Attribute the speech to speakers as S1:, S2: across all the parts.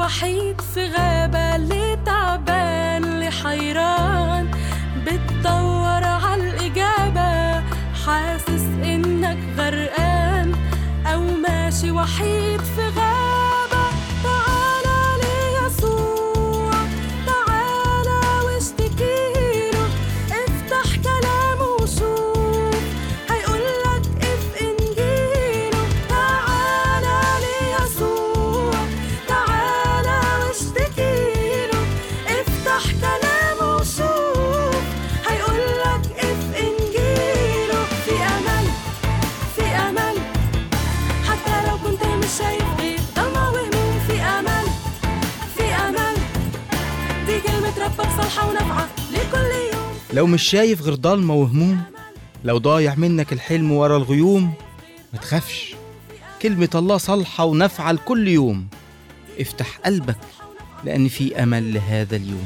S1: وحيد في غابة اللي تعبان اللي حيران بتدور عالإجابة حاسس إنك غرقان أو ماشي وحيد في غابة تعالى ليسوع تعالى واشتكيله افتح كلامه وشوف هيقولك اف انجيله تعالى ليسوع تعالى واشتكيله افتح كلامه وشوف هيقولك اف انجيله في امل في امل حتى لو كنت مش شايف غير ضلمة وهموم في امل في امل دي كلمة ربك صالحة ونافعة لكل يوم
S2: لو مش شايف غير ضلمة وهموم لو ضايع منك الحلم ورا الغيوم ما تخافش كلمة الله صالحة ونافعة لكل يوم افتح قلبك لأن في أمل لهذا اليوم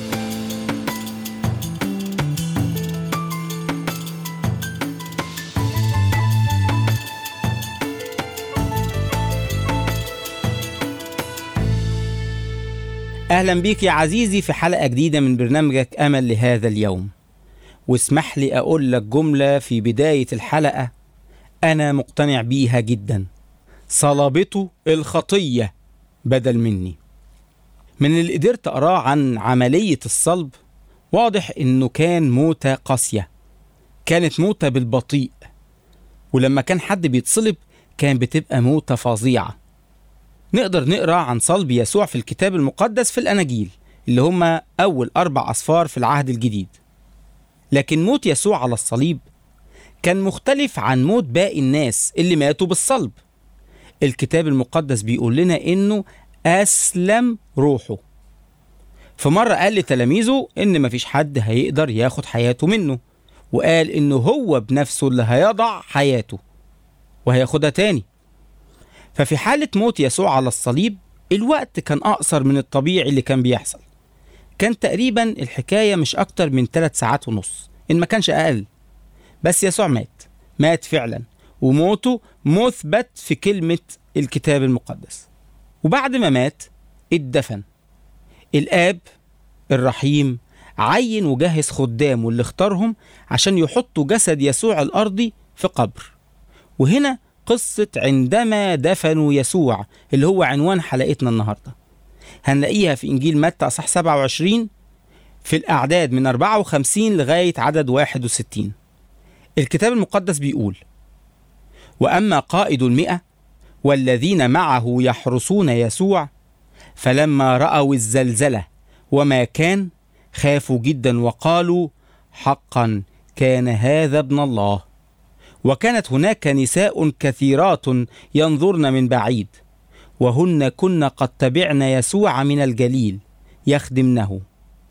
S2: أهلا بيك يا عزيزي في حلقة جديدة من برنامجك أمل لهذا اليوم واسمح لي أقول لك جملة في بداية الحلقة أنا مقتنع بيها جدا صلابته الخطية بدل مني من اللي قدرت أقراه عن عملية الصلب واضح إنه كان موتة قاسية كانت موتة بالبطيء ولما كان حد بيتصلب كان بتبقى موتة فظيعة نقدر نقرا عن صلب يسوع في الكتاب المقدس في الأناجيل اللي هما أول أربع أصفار في العهد الجديد لكن موت يسوع على الصليب كان مختلف عن موت باقي الناس اللي ماتوا بالصلب الكتاب المقدس بيقول لنا إنه أسلم روحه فمرة قال لتلاميذه إن مفيش حد هيقدر ياخد حياته منه وقال إنه هو بنفسه اللي هيضع حياته وهياخدها تاني ففي حالة موت يسوع على الصليب الوقت كان أقصر من الطبيعي اللي كان بيحصل كان تقريبا الحكاية مش أكتر من ثلاث ساعات ونص إن ما كانش أقل بس يسوع مات مات فعلا وموته مثبت في كلمة الكتاب المقدس وبعد ما مات اتدفن الآب الرحيم عين وجهز خدامه اللي اختارهم عشان يحطوا جسد يسوع الأرضي في قبر وهنا قصة عندما دفنوا يسوع اللي هو عنوان حلقتنا النهاردة هنلاقيها في إنجيل متى أصح 27 في الأعداد من 54 لغاية عدد 61 الكتاب المقدس بيقول وأما قائد المئة والذين معه يحرسون يسوع فلما رأوا الزلزلة وما كان خافوا جدا وقالوا حقا كان هذا ابن الله وكانت هناك نساء كثيرات ينظرن من بعيد وهن كن قد تبعن يسوع من الجليل يخدمنه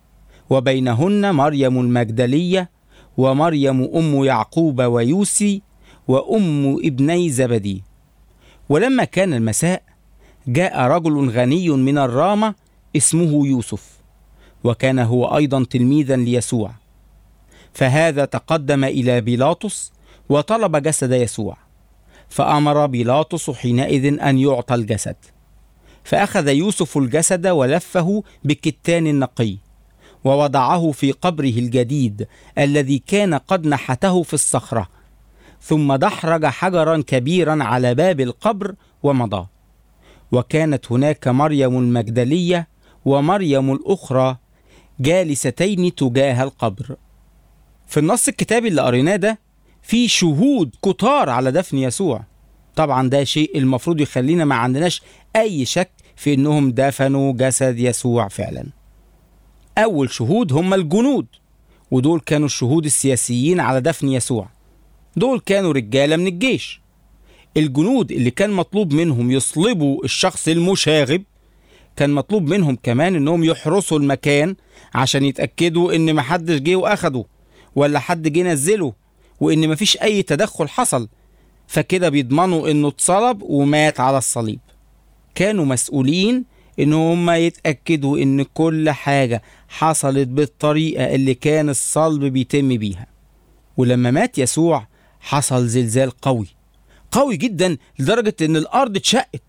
S2: وبينهن مريم المجدليه ومريم ام يعقوب ويوسي وام ابني زبدي ولما كان المساء جاء رجل غني من الرامه اسمه يوسف وكان هو ايضا تلميذا ليسوع فهذا تقدم الى بيلاطس وطلب جسد يسوع فامر بيلاطس حينئذ ان يعطى الجسد فاخذ يوسف الجسد ولفه بكتان نقي ووضعه في قبره الجديد الذي كان قد نحته في الصخره ثم دحرج حجرا كبيرا على باب القبر ومضى وكانت هناك مريم المجدليه ومريم الاخرى جالستين تجاه القبر في النص الكتابي اللي قريناه ده في شهود كتار على دفن يسوع طبعا ده شيء المفروض يخلينا ما عندناش اي شك في انهم دفنوا جسد يسوع فعلا اول شهود هم الجنود ودول كانوا الشهود السياسيين على دفن يسوع دول كانوا رجاله من الجيش الجنود اللي كان مطلوب منهم يصلبوا الشخص المشاغب كان مطلوب منهم كمان انهم يحرسوا المكان عشان يتاكدوا ان محدش جه واخده ولا حد جه نزله وان مفيش اي تدخل حصل فكده بيضمنوا انه اتصلب ومات على الصليب كانوا مسؤولين ان هم يتاكدوا ان كل حاجه حصلت بالطريقه اللي كان الصلب بيتم بيها ولما مات يسوع حصل زلزال قوي قوي جدا لدرجه ان الارض اتشقت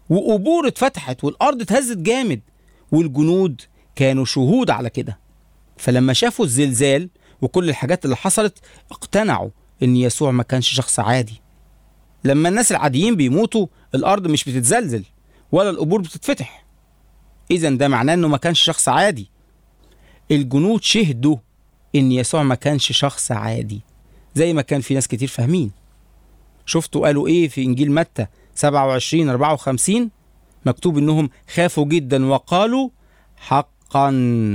S2: وقبور اتفتحت والأرض اتهزت جامد والجنود كانوا شهود على كده فلما شافوا الزلزال وكل الحاجات اللي حصلت اقتنعوا ان يسوع ما كانش شخص عادي لما الناس العاديين بيموتوا الارض مش بتتزلزل ولا القبور بتتفتح اذا ده معناه انه ما كانش شخص عادي الجنود شهدوا ان يسوع ما كانش شخص عادي زي ما كان في ناس كتير فاهمين شفتوا قالوا ايه في انجيل متى 27 54 مكتوب انهم خافوا جدا وقالوا حقا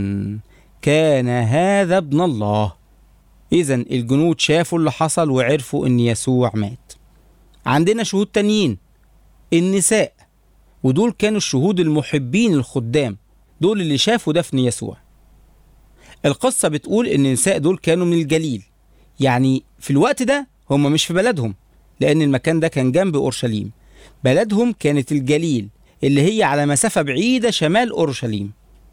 S2: كان هذا ابن الله اذا الجنود شافوا اللي حصل وعرفوا ان يسوع مات عندنا شهود تانيين النساء ودول كانوا الشهود المحبين الخدام دول اللي شافوا دفن يسوع القصة بتقول ان النساء دول كانوا من الجليل يعني في الوقت ده هم مش في بلدهم لان المكان ده كان جنب اورشليم بلدهم كانت الجليل اللي هي على مسافة بعيدة شمال اورشليم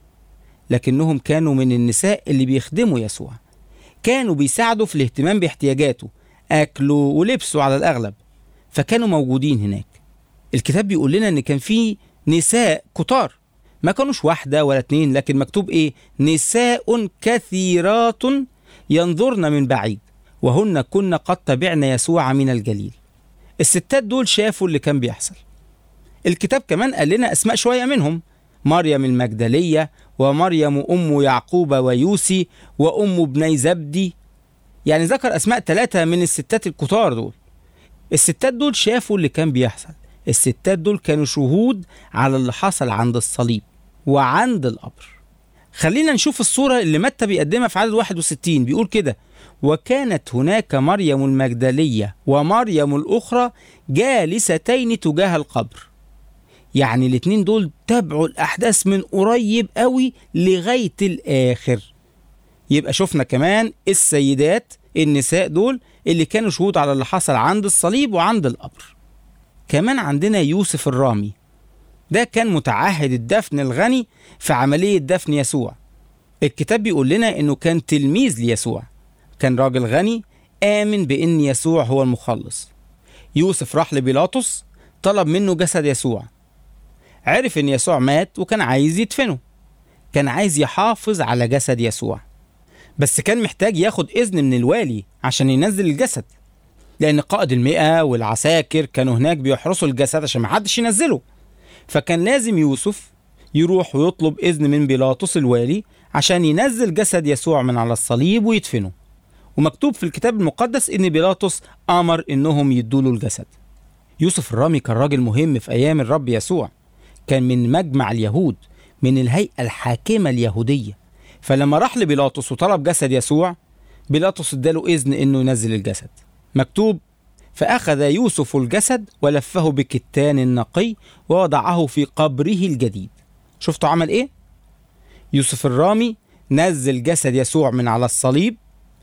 S2: لكنهم كانوا من النساء اللي بيخدموا يسوع كانوا بيساعدوا في الاهتمام باحتياجاته أكله ولبسه على الأغلب فكانوا موجودين هناك الكتاب بيقول لنا إن كان في نساء كتار ما كانوش واحدة ولا اتنين لكن مكتوب إيه نساء كثيرات ينظرن من بعيد وهن كن قد تبعن يسوع من الجليل الستات دول شافوا اللي كان بيحصل الكتاب كمان قال لنا أسماء شوية منهم مريم المجدلية ومريم أم يعقوب ويوسي وأم ابني زبدي يعني ذكر أسماء ثلاثة من الستات الكتار دول الستات دول شافوا اللي كان بيحصل الستات دول كانوا شهود على اللي حصل عند الصليب وعند القبر خلينا نشوف الصورة اللي متى بيقدمها في عدد 61 بيقول كده وكانت هناك مريم المجدلية ومريم الأخرى جالستين تجاه القبر يعني الاتنين دول تابعوا الأحداث من قريب قوي لغاية الآخر يبقى شفنا كمان السيدات النساء دول اللي كانوا شهود على اللي حصل عند الصليب وعند القبر كمان عندنا يوسف الرامي ده كان متعهد الدفن الغني في عملية دفن يسوع الكتاب بيقول لنا انه كان تلميذ ليسوع كان راجل غني آمن بأن يسوع هو المخلص يوسف راح لبيلاطس طلب منه جسد يسوع عرف ان يسوع مات وكان عايز يدفنه كان عايز يحافظ على جسد يسوع بس كان محتاج ياخد إذن من الوالي عشان ينزل الجسد لأن قائد المئة والعساكر كانوا هناك بيحرسوا الجسد عشان محدش ينزله فكان لازم يوسف يروح ويطلب إذن من بيلاطس الوالي عشان ينزل جسد يسوع من على الصليب ويدفنه ومكتوب في الكتاب المقدس إن بيلاطس أمر إنهم يدوله الجسد يوسف الرامي كان راجل مهم في أيام الرب يسوع كان من مجمع اليهود من الهيئة الحاكمة اليهودية فلما راح لبيلاطس وطلب جسد يسوع بيلاطس اداله إذن إنه ينزل الجسد مكتوب فأخذ يوسف الجسد ولفه بكتان نقي ووضعه في قبره الجديد شفتوا عمل إيه؟ يوسف الرامي نزل جسد يسوع من على الصليب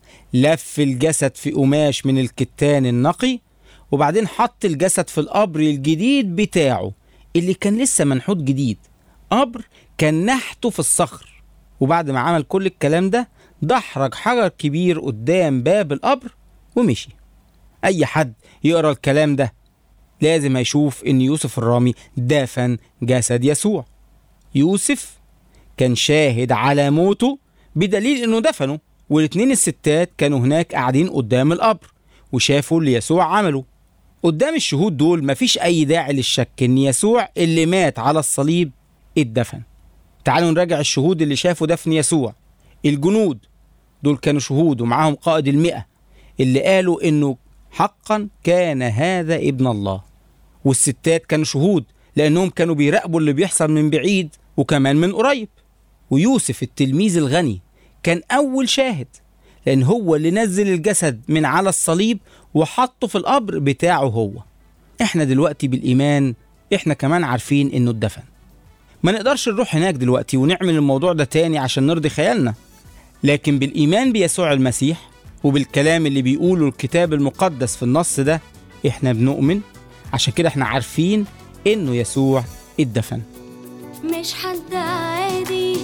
S2: لف الجسد في قماش من الكتان النقي وبعدين حط الجسد في القبر الجديد بتاعه اللي كان لسه منحوت جديد قبر كان نحته في الصخر وبعد ما عمل كل الكلام ده دحرج حجر كبير قدام باب القبر ومشي أي حد يقرأ الكلام ده لازم هيشوف إن يوسف الرامي دفن جسد يسوع يوسف كان شاهد على موته بدليل إنه دفنه والاتنين الستات كانوا هناك قاعدين قدام القبر وشافوا اللي يسوع عمله قدام الشهود دول مفيش أي داعي للشك إن يسوع اللي مات على الصليب اتدفن تعالوا نراجع الشهود اللي شافوا دفن يسوع الجنود دول كانوا شهود ومعاهم قائد المئة اللي قالوا إنه حقا كان هذا ابن الله والستات كانوا شهود لأنهم كانوا بيراقبوا اللي بيحصل من بعيد وكمان من قريب ويوسف التلميذ الغني كان أول شاهد لأن هو اللي نزل الجسد من على الصليب وحطه في القبر بتاعه هو احنا دلوقتي بالإيمان احنا كمان عارفين انه اتدفن ما نقدرش نروح هناك دلوقتي ونعمل الموضوع ده تاني عشان نرضي خيالنا لكن بالإيمان بيسوع المسيح وبالكلام اللي بيقوله الكتاب المقدس في النص ده احنا بنؤمن عشان كده احنا عارفين انه يسوع اتدفن
S3: مش حد عادي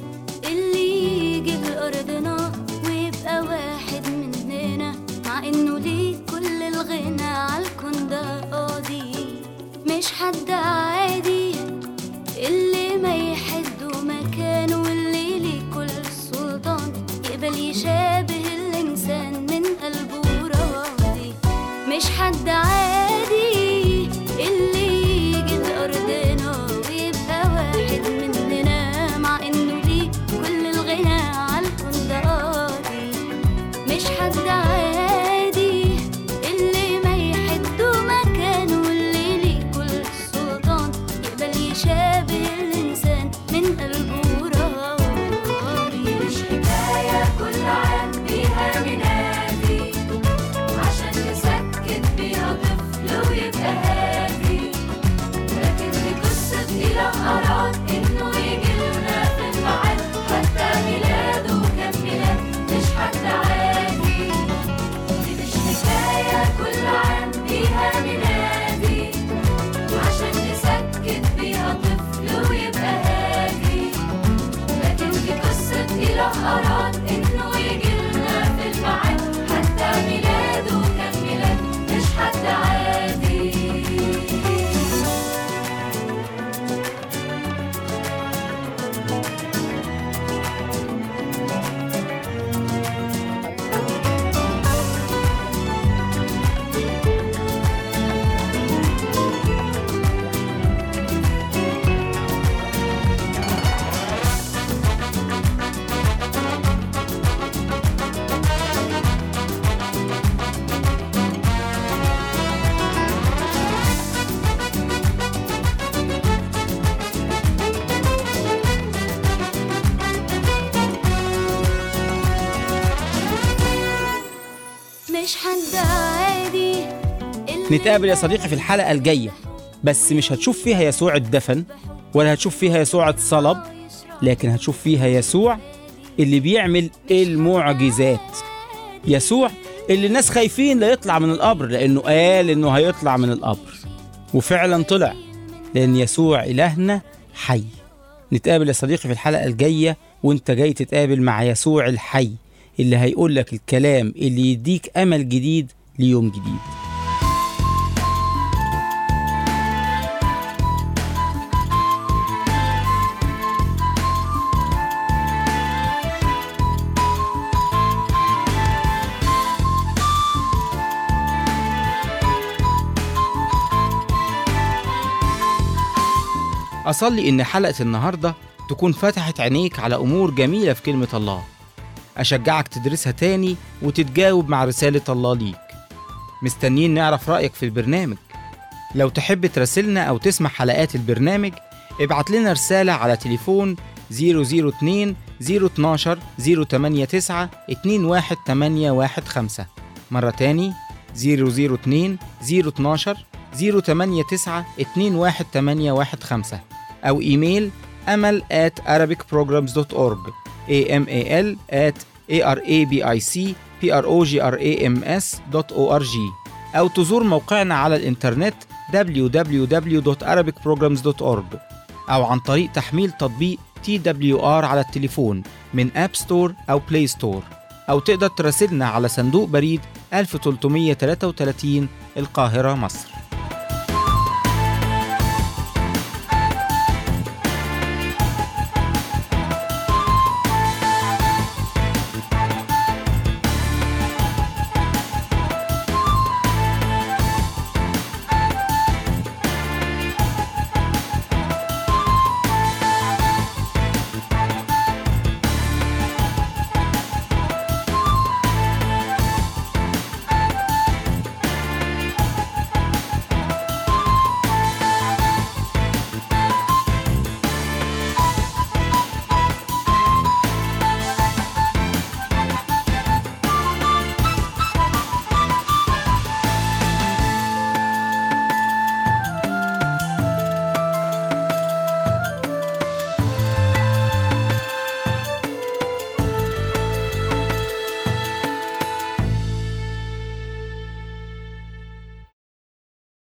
S3: اللي يجي لأرضنا ويبقى واحد مننا مع إنه ليه كل الغنى عالكون ده قاضي مش حد عادي مش حد عادي اللي يجي لأرضنا ويبقى واحد مننا مع إنه ليه كل الغنى عالكون ده قاضي مش حد عادي اللي ما يحدوا مكانه واللي ليه كل السلطان يقبل يشابه الإنسان من قلبه راضي مش حكاية كل عام بيها منادي عشان نسكت بيها طفل ويبقى هادي لكن دي قصة إله أراد إنه يجي لنا في الميعاد حتى ميلاده كان ميلاد مش حد عادي دي مش حكاية كل عام بيها منادي عشان نسكت بيها طفل ويبقى هادي لكن دي قصة إله أراد إنه يجي لنا في الميعاد حتى ميلاده كان ميلاد مش حد عادي مش حد عادي اللي
S2: نتقابل يا صديقي في الحلقة الجاية بس مش هتشوف فيها يسوع اتدفن ولا هتشوف فيها يسوع اتصلب لكن هتشوف فيها يسوع اللي بيعمل المعجزات يسوع اللي الناس خايفين لا يطلع من القبر لأنه قال إنه هيطلع من القبر وفعلا طلع لأن يسوع إلهنا حي نتقابل يا صديقي في الحلقة الجاية وانت جاي تتقابل مع يسوع الحي اللي هيقول لك الكلام اللي يديك أمل جديد ليوم جديد أصلي إن حلقة النهاردة تكون فتحت عينيك على أمور جميلة في كلمة الله أشجعك تدرسها تاني وتتجاوب مع رسالة الله ليك مستنيين نعرف رأيك في البرنامج لو تحب تراسلنا أو تسمع حلقات البرنامج ابعت لنا رسالة على تليفون 002 012 089 21815 مرة تاني 002 012 089 21815 أو إيميل أمل at arabicprograms.org amal at arabicprograms.org أو تزور موقعنا على الإنترنت www.arabicprograms.org أو عن طريق تحميل تطبيق TWR على التليفون من أب ستور أو بلاي ستور أو تقدر تراسلنا على صندوق بريد 1333 القاهرة مصر